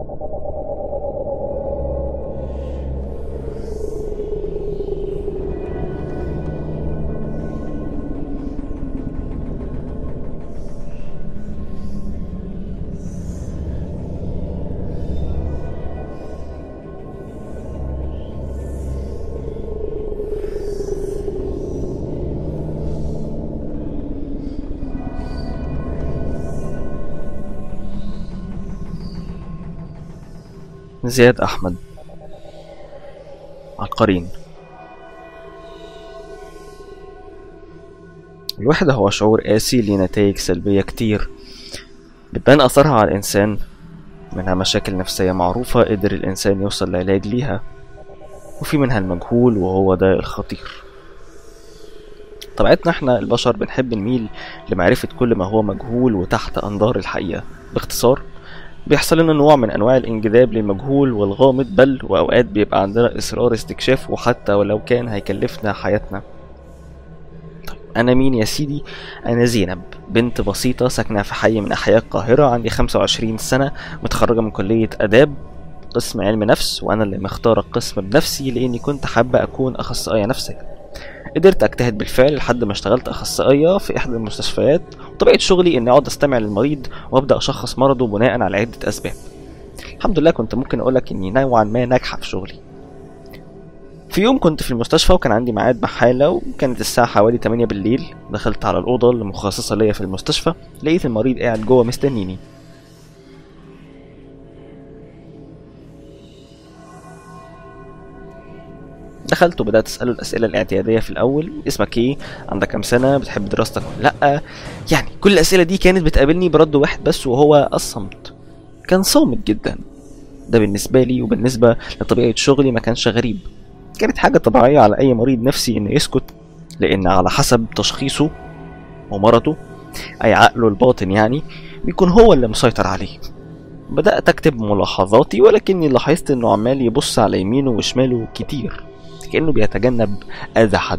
زياد أحمد عقارين الوحدة هو شعور قاسي ليه نتائج سلبية كتير بتبان أثرها على الإنسان منها مشاكل نفسية معروفة قدر الإنسان يوصل لعلاج ليها وفي منها المجهول وهو ده الخطير طبيعتنا احنا البشر بنحب نميل لمعرفة كل ما هو مجهول وتحت أنظار الحقيقة باختصار بيحصل لنا نوع من انواع الانجذاب للمجهول والغامض بل واوقات بيبقى عندنا اصرار استكشافه حتى ولو كان هيكلفنا حياتنا طيب انا مين يا سيدي انا زينب بنت بسيطة ساكنة في حي من احياء القاهرة عندي 25 سنة متخرجة من كلية اداب قسم علم نفس وانا اللي مختار القسم بنفسي لاني كنت حابة اكون اخصائية نفسية قدرت اجتهد بالفعل لحد ما اشتغلت اخصائيه في احدى المستشفيات وطبيعه شغلي اني اقعد استمع للمريض وابدا اشخص مرضه بناء على عده اسباب الحمد لله كنت ممكن اقولك اني نوعا ما ناجحه في شغلي في يوم كنت في المستشفى وكان عندي ميعاد مع حالة وكانت الساعة حوالي 8 بالليل دخلت على الأوضة المخصصة ليا في المستشفى لقيت المريض قاعد جوه مستنيني دخلت وبدات اساله الاسئله الاعتياديه في الاول اسمك ايه عندك كام سنه بتحب دراستك ولا لا يعني كل الاسئله دي كانت بتقابلني برد واحد بس وهو الصمت كان صامت جدا ده بالنسبه لي وبالنسبه لطبيعه شغلي ما كانش غريب كانت حاجه طبيعيه على اي مريض نفسي انه يسكت لان على حسب تشخيصه ومرضه اي عقله الباطن يعني بيكون هو اللي مسيطر عليه بدأت أكتب ملاحظاتي ولكني لاحظت إنه عمال يبص على يمينه وشماله كتير كأنه بيتجنب أذى حد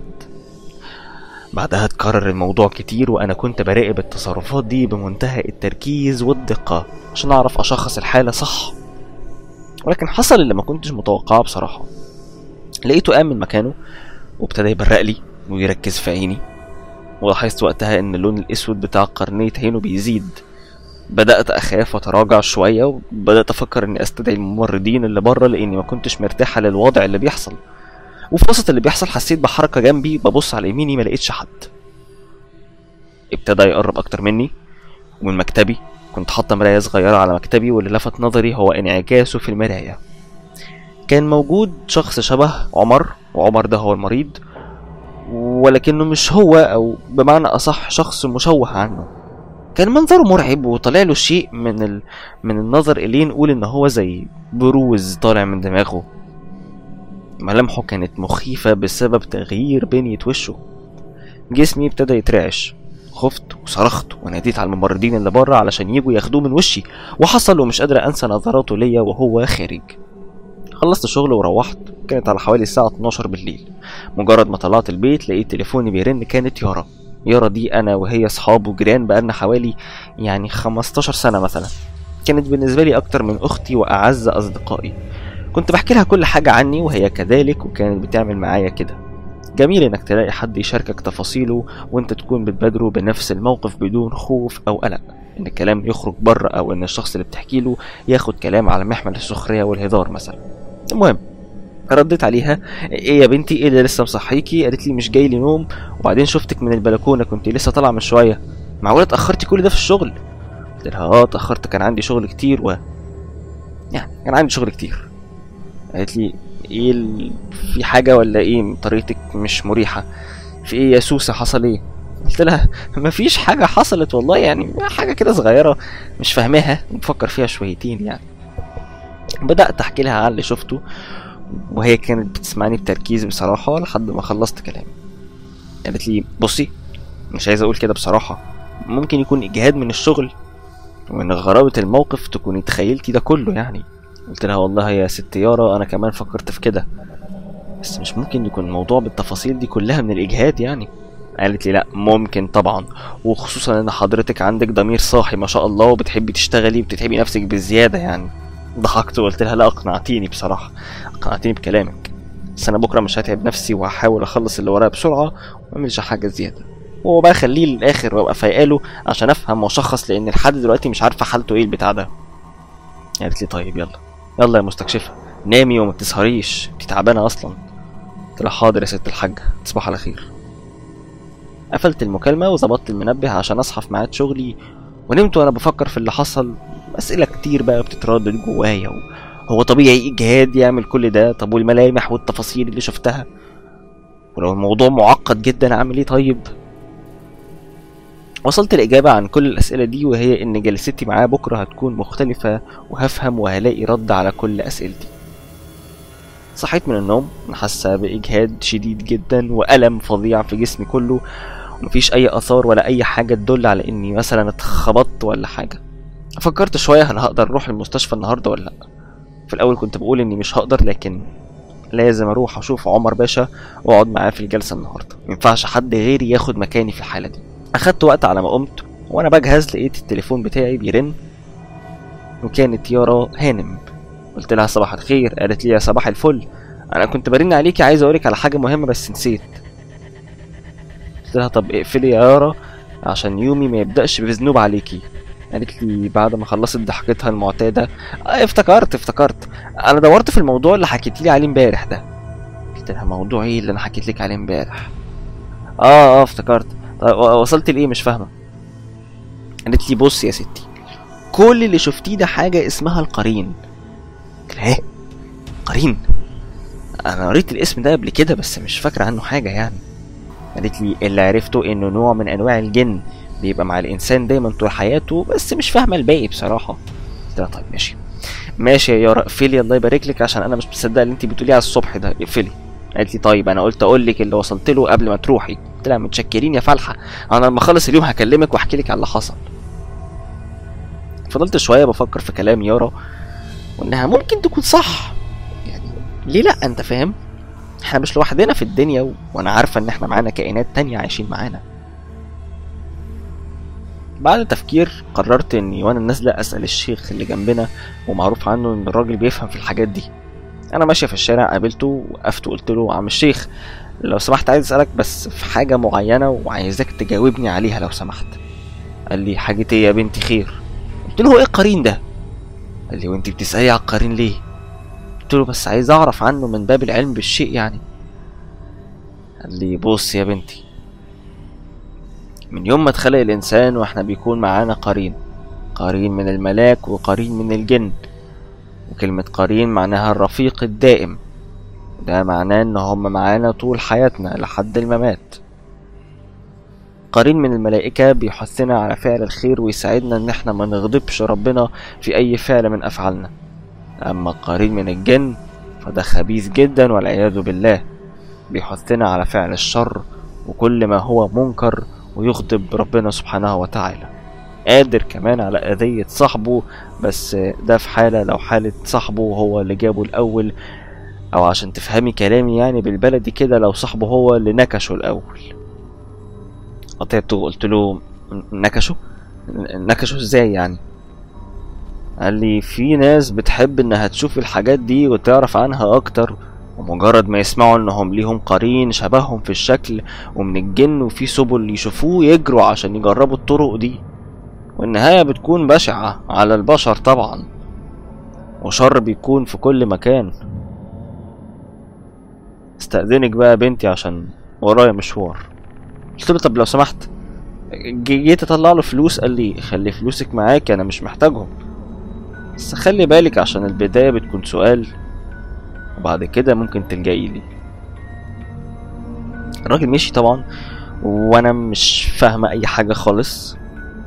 بعدها اتكرر الموضوع كتير وأنا كنت براقب التصرفات دي بمنتهى التركيز والدقة عشان أعرف أشخص الحالة صح ولكن حصل اللي ما كنتش متوقعه بصراحة لقيته قام من مكانه وابتدى يبرق لي ويركز في عيني ولاحظت وقتها ان اللون الاسود بتاع قرنية عينه بيزيد بدأت أخاف وأتراجع شوية وبدأت أفكر إني أستدعي الممرضين اللي بره لأني ما كنتش مرتاحة للوضع اللي بيحصل وفي وسط اللي بيحصل حسيت بحركة جنبي ببص على يميني ما لقيتش حد ابتدى يقرب أكتر مني ومن مكتبي كنت حاطة مراية صغيرة على مكتبي واللي لفت نظري هو انعكاسه في المراية كان موجود شخص شبه عمر وعمر ده هو المريض ولكنه مش هو أو بمعنى أصح شخص مشوه عنه كان منظره مرعب وطالع له شيء من ال... من النظر إليه نقول إن هو زي بروز طالع من دماغه ملامحه كانت مخيفة بسبب تغيير بنية وشه جسمي ابتدى يترعش خفت وصرخت وناديت على الممرضين اللي بره علشان يجوا ياخدوه من وشي وحصل ومش قادر انسى نظراته ليا وهو خارج خلصت شغل وروحت كانت على حوالي الساعة 12 بالليل مجرد ما طلعت البيت لقيت تليفوني بيرن كانت يارا يارا دي انا وهي اصحاب وجيران بقالنا حوالي يعني 15 سنة مثلا كانت بالنسبة لي اكتر من اختي واعز اصدقائي كنت بحكي لها كل حاجة عني وهي كذلك وكانت بتعمل معايا كده جميل انك تلاقي حد يشاركك تفاصيله وانت تكون بتبادره بنفس الموقف بدون خوف او قلق ان الكلام يخرج بره او ان الشخص اللي بتحكي له ياخد كلام على محمل السخرية والهزار مثلا المهم رديت عليها ايه يا بنتي ايه اللي لسه مصحيكي قالت لي مش جاي لي نوم وبعدين شفتك من البلكونه كنت لسه طالعه من شويه معقوله اتاخرتي كل ده في الشغل قلت لها اه اتاخرت كان عندي شغل كتير و يعني كان عندي شغل كتير قالت لي ايه ال... في حاجه ولا ايه طريقتك مش مريحه في ايه يا سوسه حصل ايه قلت لها مفيش حاجه حصلت والله يعني حاجه كده صغيره مش فاهماها بفكر فيها شويتين يعني بدات احكي لها عن اللي شفته وهي كانت بتسمعني بتركيز بصراحة لحد ما خلصت كلامي قالت لي بصي مش عايز اقول كده بصراحة ممكن يكون اجهاد من الشغل ومن غرابة الموقف تكوني تخيلتي ده كله يعني قلت لها والله يا ست يارا انا كمان فكرت في كده بس مش ممكن يكون الموضوع بالتفاصيل دي كلها من الاجهاد يعني قالت لي لا ممكن طبعا وخصوصا ان حضرتك عندك ضمير صاحي ما شاء الله وبتحبي تشتغلي وبتتعبي نفسك بزيادة يعني ضحكت وقلت لها لا اقنعتيني بصراحه اقنعتيني بكلامك بس انا بكره مش هتعب نفسي وهحاول اخلص اللي ورايا بسرعه ومعملش حاجه زياده وهو بقى خليه للاخر وابقى فايقاله عشان افهم واشخص لان لحد دلوقتي مش عارفه حالته ايه البتاع ده قالت لي طيب يلا يلا يا مستكشفه نامي وما تسهريش انت تعبانه اصلا قلت لها حاضر يا ست الحاجه تصبح على خير قفلت المكالمة وظبطت المنبه عشان أصحى في ميعاد شغلي ونمت وأنا بفكر في اللي حصل أسئلة كتير بقى بتتردد جوايا و... هو طبيعي إجهاد يعمل كل ده طب والملامح والتفاصيل اللي شفتها ولو الموضوع معقد جدا أعمل إيه طيب وصلت الإجابة عن كل الأسئلة دي وهي إن جلستي معاه بكرة هتكون مختلفة وهفهم وهلاقي رد على كل أسئلتي صحيت من النوم حاسة بإجهاد شديد جدا وألم فظيع في جسمي كله ومفيش أي آثار ولا أي حاجة تدل على إني مثلا اتخبطت ولا حاجة فكرت شوية هل هقدر أروح المستشفى النهاردة ولا لأ في الأول كنت بقول إني مش هقدر لكن لازم أروح أشوف عمر باشا وأقعد معاه في الجلسة النهاردة مينفعش حد غيري ياخد مكاني في الحالة دي أخدت وقت على ما قمت وأنا بجهز لقيت التليفون بتاعي بيرن وكانت يارا هانم قلت لها صباح الخير قالت لي يا صباح الفل انا كنت برن عليكي عايز اقولك على حاجه مهمه بس نسيت قلت لها طب اقفلي يا يارا عشان يومي ما يبداش بذنوب عليكي قالت لي بعد ما خلصت ضحكتها المعتاده اه افتكرت افتكرت انا دورت في الموضوع اللي حكيت لي عليه امبارح ده قلت لها موضوع ايه اللي انا حكيت لك عليه امبارح اه اه افتكرت طيب وصلت لايه مش فاهمه قالت لي بص يا ستي كل اللي شفتيه ده حاجه اسمها القرين قلت لها ايه قرين انا قريت الاسم ده قبل كده بس مش فاكر عنه حاجه يعني قالت لي اللي عرفته انه نوع من انواع الجن بيبقى مع الانسان دايما طول حياته بس مش فاهمه الباقي بصراحه قلت لها طيب ماشي ماشي يا يارا اقفلي الله يبارك لك عشان انا مش مصدقه اللي انت بتقوليه على الصبح ده اقفلي قالت لي طيب انا قلت اقول لك اللي وصلت له قبل ما تروحي قلت لها متشكرين يا فالحه انا لما اخلص اليوم هكلمك واحكي لك على اللي حصل فضلت شويه بفكر في كلام يارا وانها ممكن تكون صح يعني ليه لا انت فاهم احنا مش لوحدنا في الدنيا و... وانا عارفه ان احنا معانا كائنات تانية عايشين معانا بعد تفكير قررت اني وانا نازله اسال الشيخ اللي جنبنا ومعروف عنه ان الراجل بيفهم في الحاجات دي انا ماشيه في الشارع قابلته وقفت وقلت له عم الشيخ لو سمحت عايز اسالك بس في حاجه معينه وعايزك تجاوبني عليها لو سمحت قال لي حاجه ايه يا بنتي خير قلت له ايه القرين ده قال لي وانت بتسالي على القرين ليه قلت له بس عايز اعرف عنه من باب العلم بالشيء يعني قال لي بص يا بنتي من يوم ما اتخلق الانسان واحنا بيكون معانا قرين قرين من الملاك وقرين من الجن وكلمة قرين معناها الرفيق الدائم ده معناه ان هم معانا طول حياتنا لحد الممات قرين من الملائكة بيحثنا على فعل الخير ويساعدنا ان احنا ما نغضبش ربنا في اي فعل من افعالنا اما قرين من الجن فده خبيث جدا والعياذ بالله بيحثنا على فعل الشر وكل ما هو منكر ويغضب ربنا سبحانه وتعالى قادر كمان على أذية صاحبه بس ده في حالة لو حالة صاحبه هو اللي جابه الأول أو عشان تفهمي كلامي يعني بالبلدي كده لو صاحبه هو اللي نكشه الأول قطعته وقلت له نكشه نكشه ازاي يعني قال لي في ناس بتحب انها تشوف الحاجات دي وتعرف عنها اكتر ومجرد ما يسمعوا انهم ليهم قرين شبههم في الشكل ومن الجن وفي سبل يشوفوه يجروا عشان يجربوا الطرق دي والنهاية بتكون بشعة على البشر طبعا وشر بيكون في كل مكان استأذنك بقى يا بنتي عشان ورايا مشوار قلت له طب لو سمحت جيت اطلع له فلوس قال لي خلي فلوسك معاك انا مش محتاجهم بس خلي بالك عشان البداية بتكون سؤال وبعد كده ممكن تلجئي لي الراجل مشي طبعا وانا مش فاهمة اي حاجة خالص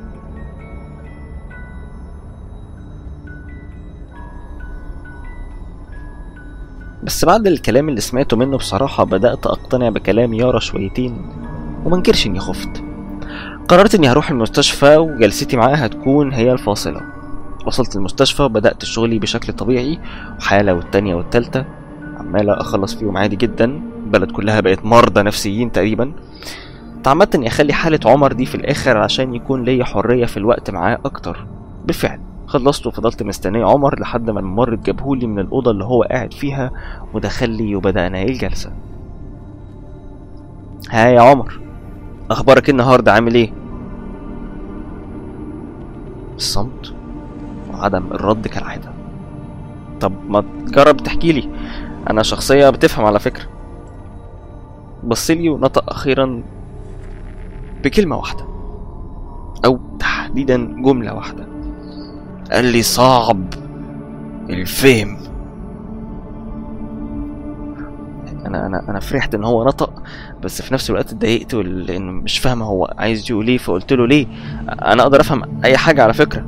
بس بعد الكلام اللي سمعته منه بصراحة بدأت أقتنع بكلام يارا شويتين ومنكرش إني خفت قررت إني هروح المستشفى وجلستي معاها هتكون هي الفاصلة وصلت المستشفى وبدأت شغلي بشكل طبيعي وحالة والتانية والتالتة عمال أخلص فيهم عادي جدا البلد كلها بقت مرضى نفسيين تقريبا تعمدت إني أخلي حالة عمر دي في الآخر عشان يكون ليا حرية في الوقت معاه أكتر بالفعل خلصت وفضلت مستني عمر لحد ما الممرض جابهولي من الأوضة اللي هو قاعد فيها ودخل لي وبدأنا الجلسة ها يا عمر أخبارك إيه النهاردة عامل إيه؟ الصمت وعدم الرد كالعادة طب ما تجرب تحكي لي أنا شخصية بتفهم على فكرة بصلي ونطق أخيرا بكلمة واحدة أو تحديدا جملة واحدة قال لي صعب الفهم انا انا انا فرحت ان هو نطق بس في نفس الوقت اتضايقت لان مش فاهم هو عايز يقول ايه فقلت له ليه انا اقدر افهم اي حاجه على فكره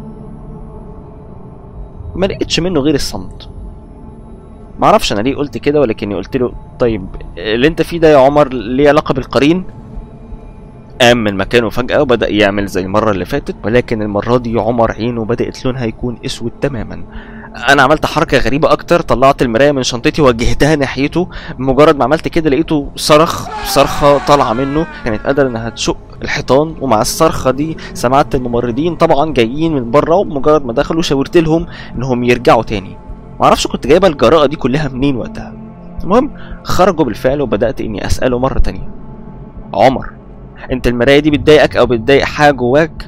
ما لقيتش منه غير الصمت ما اعرفش انا ليه قلت كده ولكني قلت له طيب اللي انت فيه ده يا عمر ليه علاقه بالقرين قام من مكانه فجأة وبدأ يعمل زي المرة اللي فاتت ولكن المرة دي عمر عينه بدأت لونها يكون أسود تماما أنا عملت حركة غريبة أكتر طلعت المراية من شنطتي وجهتها ناحيته مجرد ما عملت كده لقيته صرخ صرخة طالعة منه كانت قادرة إنها تشق الحيطان ومع الصرخة دي سمعت الممرضين طبعا جايين من بره ومجرد ما دخلوا شاورت لهم إنهم يرجعوا تاني معرفش كنت جايبة الجراءة دي كلها منين وقتها المهم خرجوا بالفعل وبدأت إني أسأله مرة تانية عمر انت المرايه دي بتضايقك او بتضايق حاجه جواك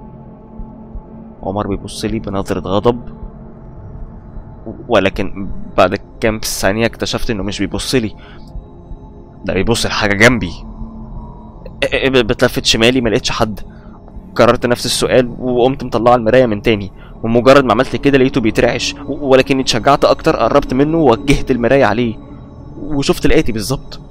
عمر بيبص لي بنظره غضب ولكن بعد كام ثانيه اكتشفت انه مش بيبص لي ده بيبص لحاجه جنبي بتلفت شمالي ما لقيتش حد كررت نفس السؤال وقمت مطلع المرايه من تاني ومجرد ما عملت كده لقيته بيترعش ولكني اتشجعت اكتر قربت منه ووجهت المرايه عليه وشفت لقيتي بالظبط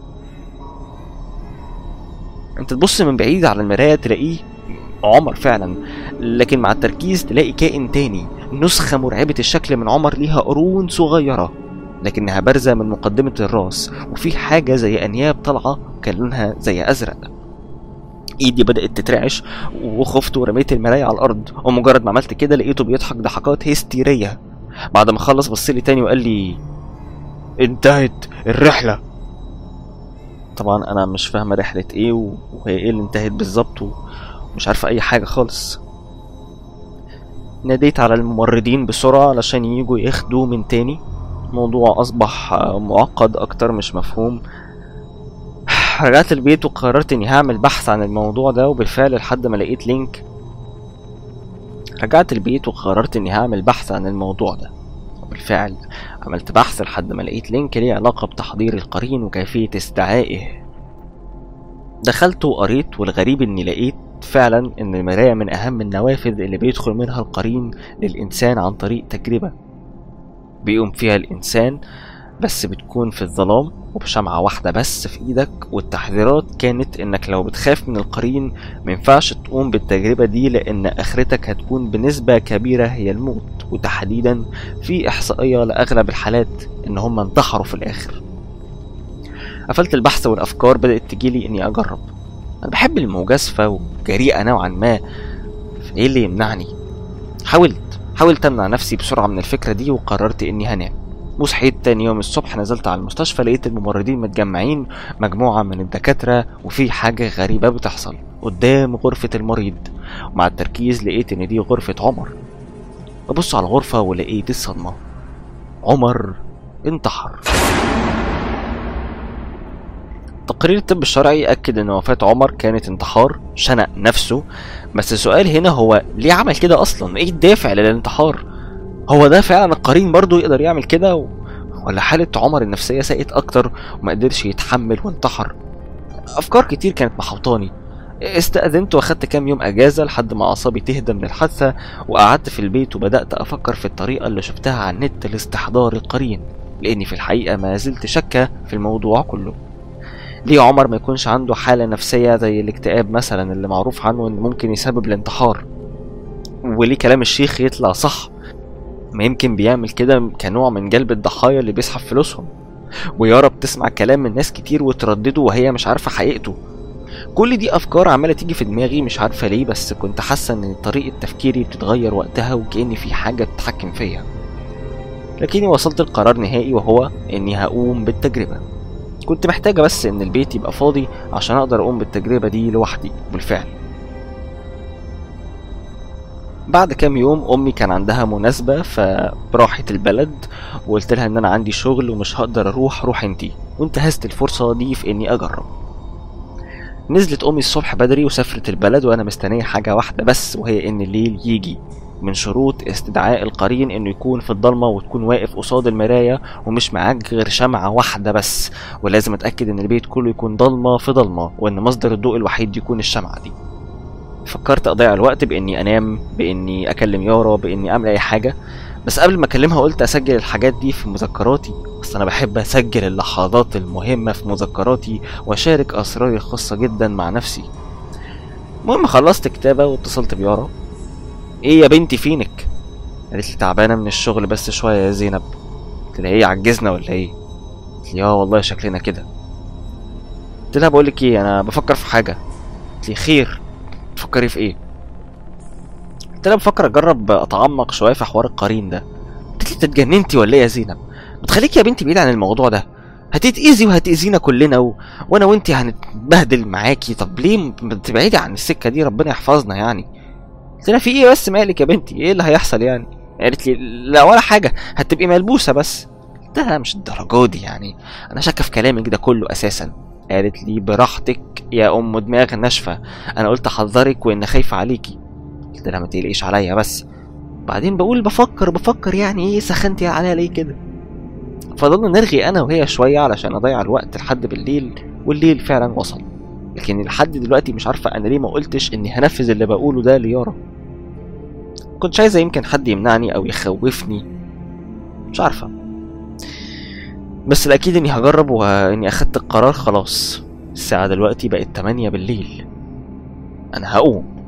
انت تبص من بعيد على المرايه تلاقيه عمر فعلا لكن مع التركيز تلاقي كائن تاني نسخة مرعبة الشكل من عمر ليها قرون صغيرة لكنها بارزة من مقدمة الراس وفي حاجة زي أنياب طالعة كان لونها زي أزرق ايدي بدأت تترعش وخفت ورميت المراية على الأرض ومجرد ما عملت كده لقيته بيضحك ضحكات هستيرية بعد ما خلص بصلي تاني وقال لي انتهت الرحلة طبعا انا مش فاهمه رحله ايه وهي ايه اللي انتهت بالظبط ومش عارفه اي حاجه خالص ناديت على الممرضين بسرعه علشان يجوا ياخدوه من تاني الموضوع اصبح معقد اكتر مش مفهوم رجعت البيت وقررت اني هعمل بحث عن الموضوع ده وبالفعل لحد ما لقيت لينك رجعت البيت وقررت اني هعمل بحث عن الموضوع ده وبالفعل عملت بحث لحد ما لقيت لينك ليه علاقة بتحضير القرين وكيفية استدعائه دخلت وقريت والغريب اني لقيت فعلا ان المراية من اهم النوافذ اللي بيدخل منها القرين للانسان عن طريق تجربة بيقوم فيها الانسان بس بتكون في الظلام وبشمعة واحدة بس في ايدك والتحذيرات كانت انك لو بتخاف من القرين مينفعش تقوم بالتجربة دي لان اخرتك هتكون بنسبة كبيرة هي الموت وتحديدا في احصائية لاغلب الحالات ان هم انتحروا في الاخر قفلت البحث والافكار بدأت تجيلي اني اجرب انا بحب المجازفة وجريئة نوعا ما ايه اللي يمنعني حاولت حاولت امنع نفسي بسرعة من الفكرة دي وقررت اني هنام وصحيت تاني يوم الصبح نزلت على المستشفى لقيت الممرضين متجمعين مجموعة من الدكاترة وفي حاجة غريبة بتحصل قدام غرفة المريض ومع التركيز لقيت إن دي غرفة عمر ببص على الغرفة ولقيت الصدمة عمر انتحر تقرير الطب الشرعي أكد إن وفاة عمر كانت انتحار شنق نفسه بس السؤال هنا هو ليه عمل كده أصلا؟ إيه الدافع للانتحار؟ هو ده فعلا القرين برضه يقدر يعمل كده و... ولا حالة عمر النفسية ساءت أكتر وما قدرش يتحمل وانتحر أفكار كتير كانت محوطاني استأذنت واخدت كام يوم أجازة لحد ما أعصابي تهدى من الحادثة وقعدت في البيت وبدأت أفكر في الطريقة اللي شفتها على النت لاستحضار القرين لأني في الحقيقة ما زلت شاكة في الموضوع كله ليه عمر ما يكونش عنده حالة نفسية زي الاكتئاب مثلا اللي معروف عنه إنه ممكن يسبب الانتحار وليه كلام الشيخ يطلع صح ما يمكن بيعمل كده كنوع من جلب الضحايا اللي بيسحب فلوسهم ويارا بتسمع كلام من ناس كتير وتردده وهي مش عارفة حقيقته كل دي أفكار عمالة تيجي في دماغي مش عارفة ليه بس كنت حاسة إن طريقة تفكيري بتتغير وقتها وكأن في حاجة بتتحكم فيا لكني وصلت لقرار نهائي وهو إني هقوم بالتجربة كنت محتاجة بس إن البيت يبقى فاضي عشان أقدر أقوم بالتجربة دي لوحدي بالفعل بعد كام يوم امي كان عندها مناسبه فراحت البلد وقلت لها ان انا عندي شغل ومش هقدر اروح روح انتي وانتهزت الفرصه دي في اني اجرب نزلت امي الصبح بدري وسافرت البلد وانا مستنيه حاجه واحده بس وهي ان الليل يجي من شروط استدعاء القرين انه يكون في الضلمه وتكون واقف قصاد المرايه ومش معاك غير شمعه واحده بس ولازم اتاكد ان البيت كله يكون ضلمه في ضلمه وان مصدر الضوء الوحيد يكون الشمعه دي فكرت اضيع الوقت باني انام باني اكلم يارا باني اعمل اي حاجه بس قبل ما اكلمها قلت اسجل الحاجات دي في مذكراتي اصل انا بحب اسجل اللحظات المهمه في مذكراتي واشارك اسراري الخاصه جدا مع نفسي المهم خلصت كتابه واتصلت بيارا ايه يا بنتي فينك قالت لي تعبانه من الشغل بس شويه يا زينب قلت لها ايه عجزنا ولا ايه قالت لي اه والله شكلنا كده قلت لها بقول لك ايه انا بفكر في حاجه قالت لي خير تفكري في ايه قلت لها بفكر اجرب اتعمق شويه في حوار القرين ده قالت لي انت اتجننتي ولا ايه يا زينب بتخليكي يا بنتي بعيد عن الموضوع ده هتتأذي وهتأذينا كلنا و... وانا وانتي هنتبهدل معاكي طب ليه بتبعدي عن السكه دي ربنا يحفظنا يعني قلت لها في ايه بس مالك يا بنتي ايه اللي هيحصل يعني قالت لي لا ولا حاجه هتبقي ملبوسه بس قلت لها مش الدرجه دي يعني انا شاكه في كلامك ده كله اساسا قالت لي براحتك يا ام دماغ ناشفه انا قلت احذرك وان خايفه عليكي قلت لها ما تقلقيش عليا بس بعدين بقول بفكر بفكر يعني ايه سخنتي عليا ليه كده فضلنا نرغي انا وهي شويه علشان اضيع الوقت لحد بالليل والليل فعلا وصل لكن لحد دلوقتي مش عارفه انا ليه ما قلتش اني هنفذ اللي بقوله ده ليارا كنت عايزه يمكن حد يمنعني او يخوفني مش عارفه بس الاكيد اني هجرب واني اخدت القرار خلاص الساعه دلوقتي بقت 8 بالليل انا هقوم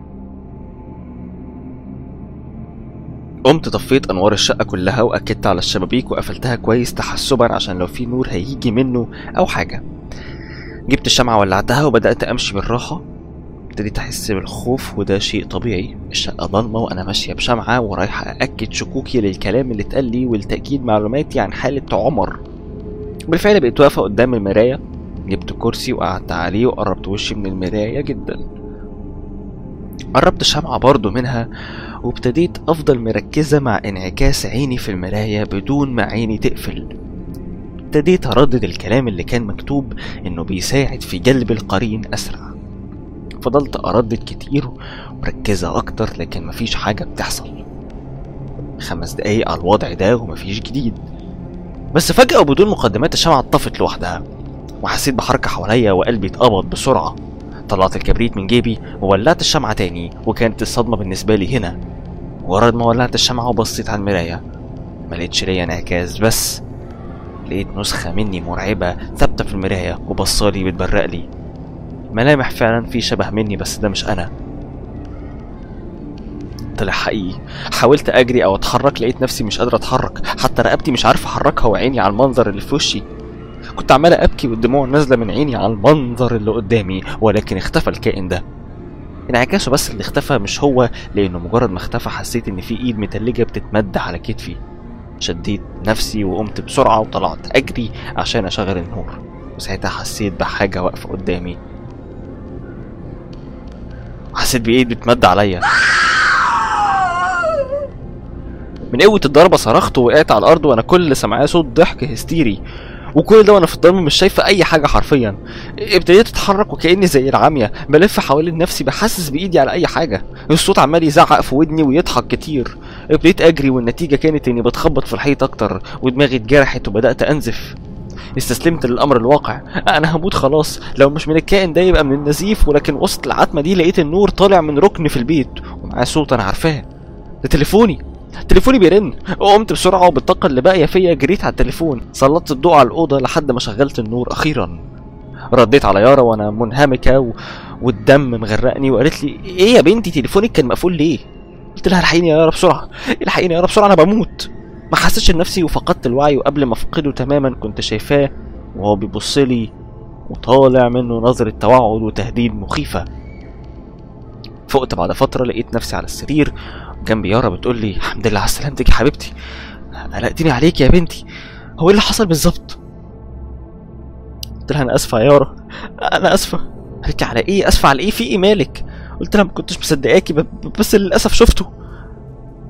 قمت طفيت انوار الشقه كلها واكدت على الشبابيك وقفلتها كويس تحسبا عشان لو في نور هيجي منه او حاجه جبت الشمعة ولعتها وبدأت أمشي بالراحة ابتديت أحس بالخوف وده شيء طبيعي الشقة ضلمة وأنا ماشية بشمعة ورايحة أأكد شكوكي للكلام اللي اتقال لي ولتأكيد معلوماتي عن حالة عمر بالفعل بقيت واقفة قدام المراية جبت كرسي وقعدت عليه وقربت وشي من المراية جدا قربت الشمعة برضو منها وابتديت أفضل مركزة مع انعكاس عيني في المراية بدون ما عيني تقفل ابتديت أردد الكلام اللي كان مكتوب إنه بيساعد في جلب القرين أسرع فضلت أردد كتير مركزة أكتر لكن مفيش حاجة بتحصل خمس دقايق على الوضع ده ومفيش جديد بس فجأة وبدون مقدمات الشمعة اتطفت لوحدها وحسيت بحركة حواليا وقلبي اتقبض بسرعة طلعت الكبريت من جيبي وولعت الشمعة تاني وكانت الصدمة بالنسبة لي هنا مجرد ما ولعت الشمعة وبصيت على المراية ملقتش ليا انعكاس بس لقيت نسخة مني مرعبة ثابتة في المراية وبصالي بتبرق لي ملامح فعلا في شبه مني بس ده مش أنا طلع حقيقي حاولت أجري أو أتحرك لقيت نفسي مش قادر أتحرك حتى رقبتي مش عارف أحركها وعيني على المنظر اللي في وشي كنت عمال أبكي والدموع نازلة من عيني على المنظر اللي قدامي ولكن اختفى الكائن ده انعكاسه بس اللي اختفى مش هو لأنه مجرد ما اختفى حسيت إن في إيد متلجة بتتمد على كتفي شديت نفسي وقمت بسرعة وطلعت أجري عشان أشغل النور وساعتها حسيت بحاجة واقفة قدامي حسيت بإيد بتمد عليا من قوة الضربة صرخت ووقعت على الأرض وأنا كل اللي سامعاه صوت ضحك هستيري وكل ده وانا في الضلمه مش شايفه اي حاجه حرفيا ابتديت اتحرك وكاني زي العاميه بلف حوالين نفسي بحسس بايدي على اي حاجه الصوت عمال يزعق في ودني ويضحك كتير ابتديت اجري والنتيجه كانت اني بتخبط في الحيط اكتر ودماغي اتجرحت وبدات انزف استسلمت للامر الواقع انا هموت خلاص لو مش من الكائن ده يبقى من النزيف ولكن وسط العتمه دي لقيت النور طالع من ركن في البيت ومعاه صوت انا عارفاه ده تليفوني تليفوني بيرن قمت بسرعه وبالطاقه اللي باقيه فيا جريت على التليفون سلطت الضوء على الاوضه لحد ما شغلت النور اخيرا رديت على يارا وانا منهمكه و... والدم مغرقني وقالت لي ايه يا بنتي تليفونك كان مقفول ليه قلت لها الحقيني يا يارا بسرعه الحقيني يا يارا بسرعه انا بموت ما حسيتش بنفسي وفقدت الوعي وقبل ما افقده تماما كنت شايفاه وهو بيبص لي وطالع منه نظرة توعد وتهديد مخيفة فقت بعد فترة لقيت نفسي على السرير جنبي يارا بتقول لي الحمد لله على سلامتك يا حبيبتي قلقتني عليك يا بنتي هو ايه اللي حصل بالظبط قلت لها انا اسفه يا يارا انا اسفه قالت لي على ايه اسفه على ايه في ايه مالك قلت لها ما كنتش مصدقاكي ب- بس للاسف شفته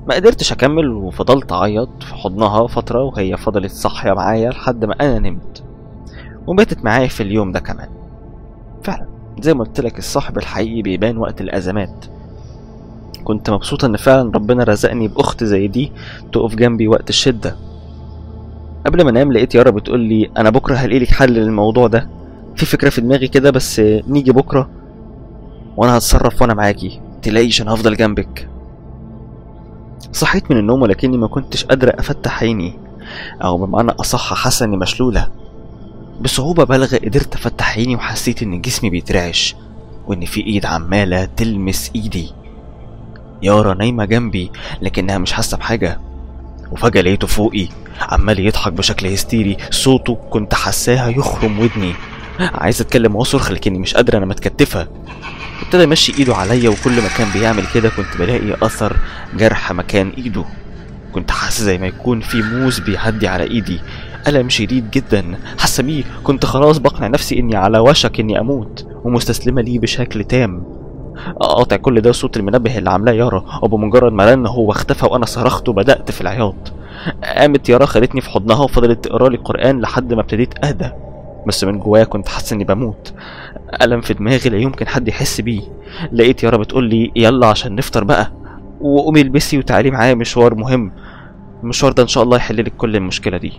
ما قدرتش اكمل وفضلت اعيط في حضنها فترة وهي فضلت صاحية معايا لحد ما انا نمت وباتت معايا في اليوم ده كمان فعلا زي ما قلت لك الصاحب الحقيقي بيبان وقت الازمات كنت مبسوطة ان فعلا ربنا رزقني باخت زي دي تقف جنبي وقت الشدة قبل ما انام لقيت يارا بتقول لي انا بكره هلاقي لك حل للموضوع ده في فكرة في دماغي كده بس نيجي بكرة وانا هتصرف وانا معاكي تلاقيش انا هفضل جنبك صحيت من النوم ولكني ما كنتش قادرة افتح عيني او بمعنى اصح حاسة اني مشلولة بصعوبة بالغة قدرت افتح عيني وحسيت ان جسمي بيترعش وان في ايد عمالة تلمس ايدي يارا نايمة جنبي لكنها مش حاسة بحاجة وفجأة لقيته فوقي عمال يضحك بشكل هستيري صوته كنت حاساها يخرم ودني عايز اتكلم واصرخ لكني مش قادرة انا متكتفة ابتدى يمشي ايده عليا وكل ما كان بيعمل كده كنت بلاقي اثر جرح مكان ايده كنت حاسس زي ما يكون في موس بيعدي على ايدي ألم شديد جدا حاسة بيه كنت خلاص بقنع نفسي اني على وشك اني اموت ومستسلمة ليه بشكل تام قاطع كل ده صوت المنبه اللي عاملاه يارا وبمجرد ما رن هو اختفى وانا صرخت وبدأت في العياط قامت يارا خدتني في حضنها وفضلت تقرا لي قرآن لحد ما ابتديت اهدى بس من جوايا كنت حاسس اني بموت ألم في دماغي لا يمكن حد يحس بيه لقيت يارا بتقول لي يلا عشان نفطر بقى وقومي البسي وتعالي معايا مشوار مهم المشوار ده ان شاء الله يحل لك كل المشكله دي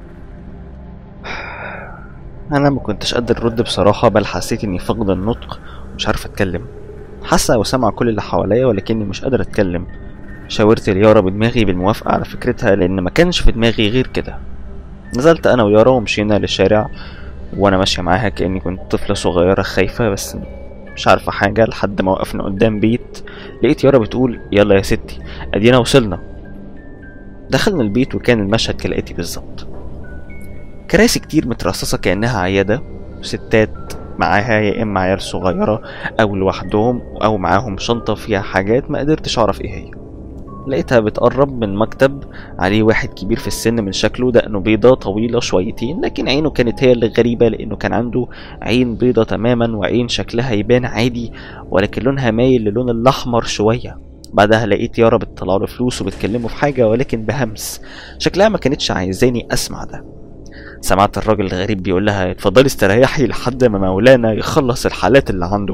انا ما كنتش قادر ارد بصراحه بل حسيت اني فاقد النطق ومش عارف اتكلم حاسه وسامعه كل اللي حواليا ولكني مش قادر اتكلم شاورت ليارا بدماغي بالموافقه على فكرتها لان ما كانش في دماغي غير كده نزلت انا ويارا ومشينا للشارع وانا ماشيه معاها كاني كنت طفله صغيره خايفه بس مش عارفه حاجه لحد ما وقفنا قدام بيت لقيت يارا بتقول يلا يا ستي ادينا وصلنا دخلنا البيت وكان المشهد كالاتي بالظبط كراسي كتير مترصصه كانها عياده ستات معاها يا اما عيال صغيره او لوحدهم او معاهم شنطه فيها حاجات ما قدرتش اعرف ايه هي لقيتها بتقرب من مكتب عليه واحد كبير في السن من شكله دقنه بيضة طويلة شويتين لكن عينه كانت هي اللي غريبة لأنه كان عنده عين بيضة تماما وعين شكلها يبان عادي ولكن لونها مايل للون الأحمر شوية بعدها لقيت يارا بتطلع له فلوس وبتكلمه في حاجة ولكن بهمس شكلها ما كانتش عايزاني أسمع ده سمعت الراجل الغريب بيقول لها اتفضلي استريحي لحد ما مولانا يخلص الحالات اللي عنده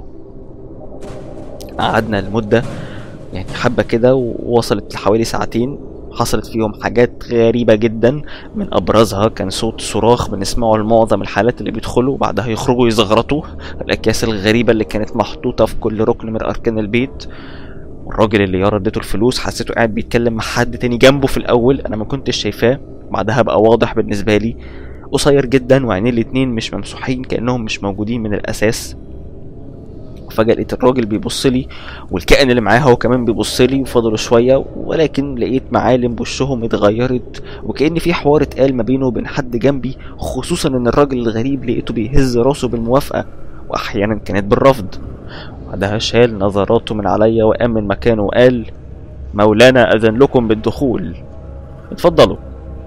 قعدنا لمدة يعني حبة كده ووصلت لحوالي ساعتين حصلت فيهم حاجات غريبة جدا من أبرزها كان صوت صراخ بنسمعه لمعظم الحالات اللي بيدخلوا وبعدها يخرجوا يزغرطوا الأكياس الغريبة اللي كانت محطوطة في كل ركن من أركان البيت الراجل اللي يارا اديته الفلوس حسيته قاعد بيتكلم مع حد تاني جنبه في الأول أنا ما كنتش شايفاه بعدها بقى واضح بالنسبة لي قصير جدا وعينيه الاتنين مش ممسوحين كأنهم مش موجودين من الأساس فجأة لقيت الراجل بيبص لي والكائن اللي معاه هو كمان بيبص لي وفضلوا شوية ولكن لقيت معالم وشهم اتغيرت وكأن في حوار اتقال ما بينه وبين حد جنبي خصوصا ان الراجل الغريب لقيته بيهز راسه بالموافقة واحيانا كانت بالرفض بعدها شال نظراته من عليا وقام من مكانه وقال مولانا أذن لكم بالدخول اتفضلوا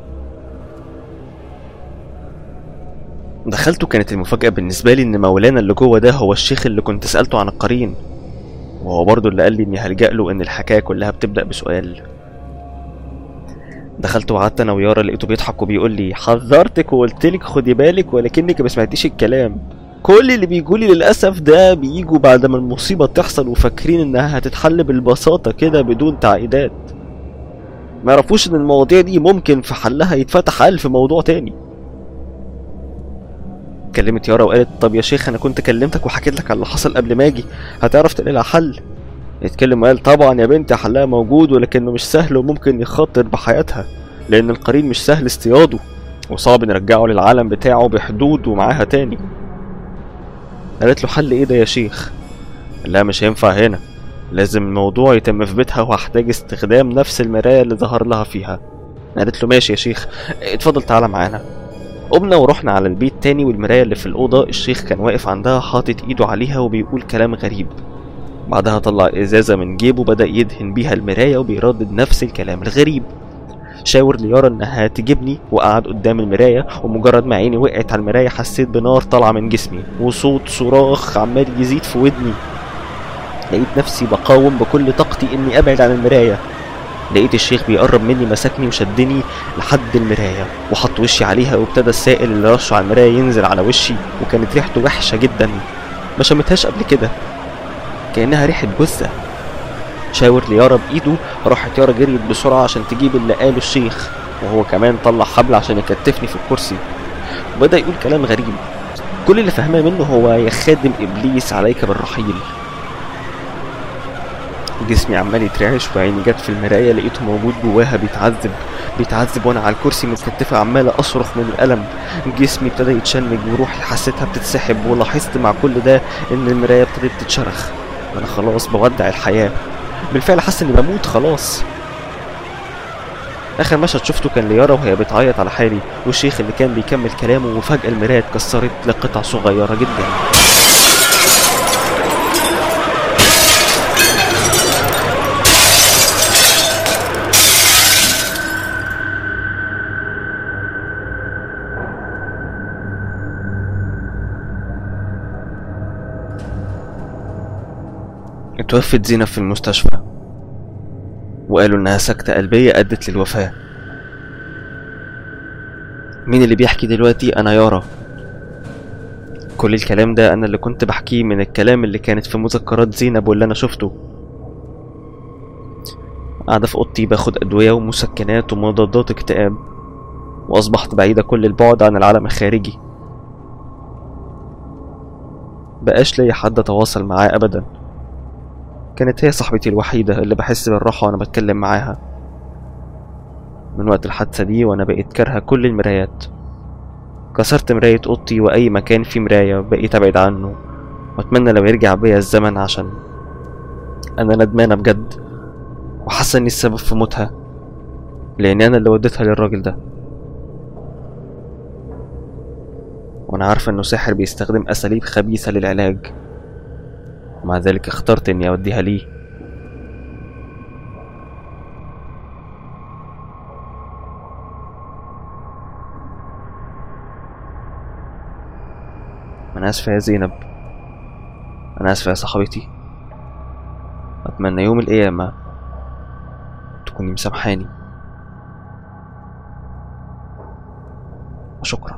دخلت وكانت المفاجأة بالنسبة لي إن مولانا اللي جوه ده هو الشيخ اللي كنت سألته عن القرين وهو برضه اللي قال لي إني هلجأ له إن الحكاية كلها بتبدأ بسؤال دخلت وقعدت أنا ويارا لقيته بيضحك وبيقول لي حذرتك وقلت لك خدي بالك ولكنك ما سمعتيش الكلام كل اللي بيجولي للأسف ده بيجوا بعد ما المصيبة تحصل وفاكرين إنها هتتحل بالبساطة كده بدون تعقيدات ما يعرفوش إن المواضيع دي ممكن في حلها يتفتح ألف موضوع تاني كلمت يارا وقالت طب يا شيخ انا كنت كلمتك وحكيت لك على اللي حصل قبل ما اجي هتعرف تلاقي لها حل اتكلم وقال طبعا يا بنتي حلها موجود ولكنه مش سهل وممكن يخاطر بحياتها لان القرين مش سهل اصطياده وصعب نرجعه للعالم بتاعه بحدود ومعاها تاني قالت له حل ايه ده يا شيخ لا مش هينفع هنا لازم الموضوع يتم في بيتها وهحتاج استخدام نفس المراية اللي ظهر لها فيها قالت له ماشي يا شيخ اتفضل تعالى معانا قمنا ورحنا على البيت تاني والمراية اللي في الأوضة الشيخ كان واقف عندها حاطط إيده عليها وبيقول كلام غريب بعدها طلع إزازة من جيبه بدأ يدهن بيها المراية وبيردد نفس الكلام الغريب شاور ليارا انها تجيبني وقعد قدام المراية ومجرد ما عيني وقعت على المراية حسيت بنار طالعة من جسمي وصوت صراخ عمال يزيد في ودني لقيت نفسي بقاوم بكل طاقتي اني ابعد عن المراية لقيت الشيخ بيقرب مني مسكني وشدني لحد المراية وحط وشي عليها وابتدى السائل اللي رشه على المراية ينزل على وشي وكانت ريحته وحشة جدا ما شمتهاش قبل كده كأنها ريحة جثة شاور ليارا بإيده راحت يارا جريت بسرعة عشان تجيب اللي قاله الشيخ وهو كمان طلع حبل عشان يكتفني في الكرسي وبدأ يقول كلام غريب كل اللي فهماه منه هو يا خادم إبليس عليك بالرحيل جسمي عمال يترعش وعيني جت في المراية لقيته موجود جواها بيتعذب بيتعذب وانا على الكرسي متكتفة عمالة اصرخ من الألم جسمي ابتدى يتشنج وروحي حسيتها بتتسحب ولاحظت مع كل ده ان المراية ابتدت تتشرخ انا خلاص بودع الحياة بالفعل حاسس اني بموت خلاص اخر مشهد شفته كان ليارا وهي بتعيط على حالي والشيخ اللي كان بيكمل كلامه وفجأة المراية اتكسرت لقطع صغيرة جدا اتوفت زينب في المستشفى وقالوا انها سكتة قلبية ادت للوفاة مين اللي بيحكي دلوقتي انا يارا كل الكلام ده انا اللي كنت بحكيه من الكلام اللي كانت في مذكرات زينب واللي انا شفته قاعدة في اوضتي باخد ادوية ومسكنات ومضادات اكتئاب واصبحت بعيدة كل البعد عن العالم الخارجي بقاش ليا حد اتواصل معاه ابدا كانت هي صاحبتي الوحيدة اللي بحس بالراحة وأنا بتكلم معاها من وقت الحادثة دي وأنا بقيت كارهة كل المرايات كسرت مراية أوضتي وأي مكان فيه مراية بقيت أبعد عنه وأتمنى لو يرجع بيا الزمن عشان أنا ندمانة بجد وحاسة إني السبب في موتها لأن أنا اللي وديتها للراجل ده وأنا عارفة إنه ساحر بيستخدم أساليب خبيثة للعلاج ومع ذلك اخترت اني اوديها ليه انا اسفه يا زينب انا اسفه يا صاحبتي اتمنى يوم القيامه تكوني مسامحاني وشكرا